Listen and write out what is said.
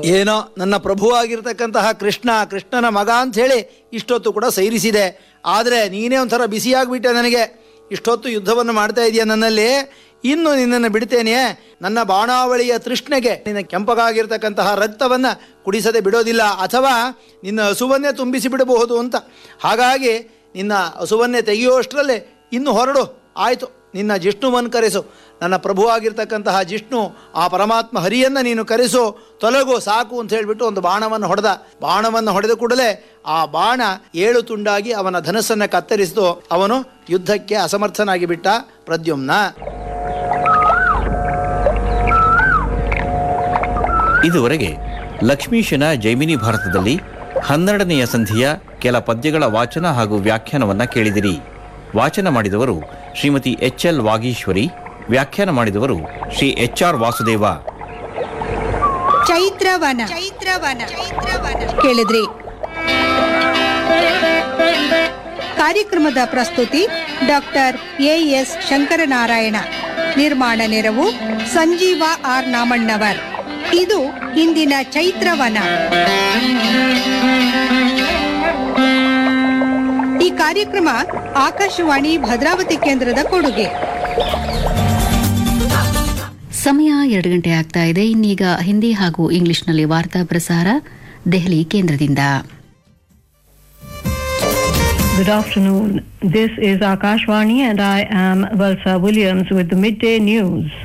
ಏನೋ ನನ್ನ ಪ್ರಭುವಾಗಿರ್ತಕ್ಕಂತಹ ಕೃಷ್ಣ ಕೃಷ್ಣನ ಮಗ ಅಂತ ಹೇಳಿ ಇಷ್ಟೊತ್ತು ಕೂಡ ಸೈರಿಸಿದೆ ಆದರೆ ನೀನೇ ಒಂಥರ ಬಿಸಿಯಾಗ್ಬಿಟ್ಟೆ ನನಗೆ ಇಷ್ಟೊತ್ತು ಯುದ್ಧವನ್ನು ಮಾಡ್ತಾ ಇದೆಯಾ ನನ್ನಲ್ಲಿ ಇನ್ನು ನಿನ್ನನ್ನು ಬಿಡ್ತೇನೆ ನನ್ನ ಬಾಣಾವಳಿಯ ತೃಷ್ಣೆಗೆ ನಿನ್ನ ಕೆಂಪಗಾಗಿರ್ತಕ್ಕಂತಹ ರಕ್ತವನ್ನು ಕುಡಿಸದೆ ಬಿಡೋದಿಲ್ಲ ಅಥವಾ ನಿನ್ನ ಹಸುವನ್ನೇ ತುಂಬಿಸಿ ಬಿಡಬಹುದು ಅಂತ ಹಾಗಾಗಿ ನಿನ್ನ ಹಸುವನ್ನೇ ತೆಗೆಯುವಷ್ಟರಲ್ಲೇ ಇನ್ನು ಹೊರಡು ಆಯಿತು ನಿನ್ನ ಜಿಷ್ಣುವನ್ನು ಕರೆಸು ನನ್ನ ಪ್ರಭುವಾಗಿರ್ತಕ್ಕಂತಹ ಜಿಷ್ಣು ಆ ಪರಮಾತ್ಮ ಹರಿಯನ್ನು ನೀನು ಕರೆಸು ತೊಲಗು ಸಾಕು ಅಂತ ಹೇಳಿಬಿಟ್ಟು ಒಂದು ಬಾಣವನ್ನು ಹೊಡೆದ ಬಾಣವನ್ನು ಹೊಡೆದ ಕೂಡಲೇ ಆ ಬಾಣ ಏಳು ತುಂಡಾಗಿ ಅವನ ಧನಸ್ಸನ್ನು ಕತ್ತರಿಸಿತು ಅವನು ಯುದ್ಧಕ್ಕೆ ಅಸಮರ್ಥನಾಗಿ ಬಿಟ್ಟ ಪ್ರದ್ಯುಮ್ನ ಇದುವರೆಗೆ ಲಕ್ಷ್ಮೀಶನ ಜೈಮಿನಿ ಭಾರತದಲ್ಲಿ ಹನ್ನೆರಡನೆಯ ಸಂಧಿಯ ಕೆಲ ಪದ್ಯಗಳ ವಾಚನ ಹಾಗೂ ವ್ಯಾಖ್ಯಾನವನ್ನ ಕೇಳಿದಿರಿ ವಾಚನ ಮಾಡಿದವರು ಶ್ರೀಮತಿ ಎಚ್ ಎಲ್ ವಾಗೀಶ್ವರಿ ವ್ಯಾಖ್ಯಾನ ಮಾಡಿದವರು ಶ್ರೀ ಎಚ್ ಆರ್ ವಾಸುದೇವ ಚೈತ್ರವನ ಚೈತ್ರವನ ಕೇಳಿದ್ರಿ ಕಾರ್ಯಕ್ರಮದ ಪ್ರಸ್ತುತಿ ಡಾಕ್ಟರ್ ಎ ಎಸ್ ಶಂಕರನಾರಾಯಣ ನಿರ್ಮಾಣ ನೆರವು ಸಂಜೀವ ಆರ್ ನಾಮಣ್ಣವರ್ ಇದು ಇಂದಿನ ಚೈತ್ರವನ ಈ ಕಾರ್ಯಕ್ರಮ ಆಕಾಶವಾಣಿ ಭದ್ರಾವತಿ ಕೇಂದ್ರದ ಕೊಡುಗೆ ಸಮಯ ಎರಡು ಗಂಟೆ ಆಗ್ತಾ ಇದೆ ಇನ್ನೀಗ ಹಿಂದಿ ಹಾಗೂ ಇಂಗ್ಲಿಷ್ನಲ್ಲಿ ವಾರ್ತಾ ಪ್ರಸಾರ ದೆಹಲಿ ಕೇಂದ್ರದಿಂದ Good afternoon. This is Akashvani and I am Valsa Williams with the midday news.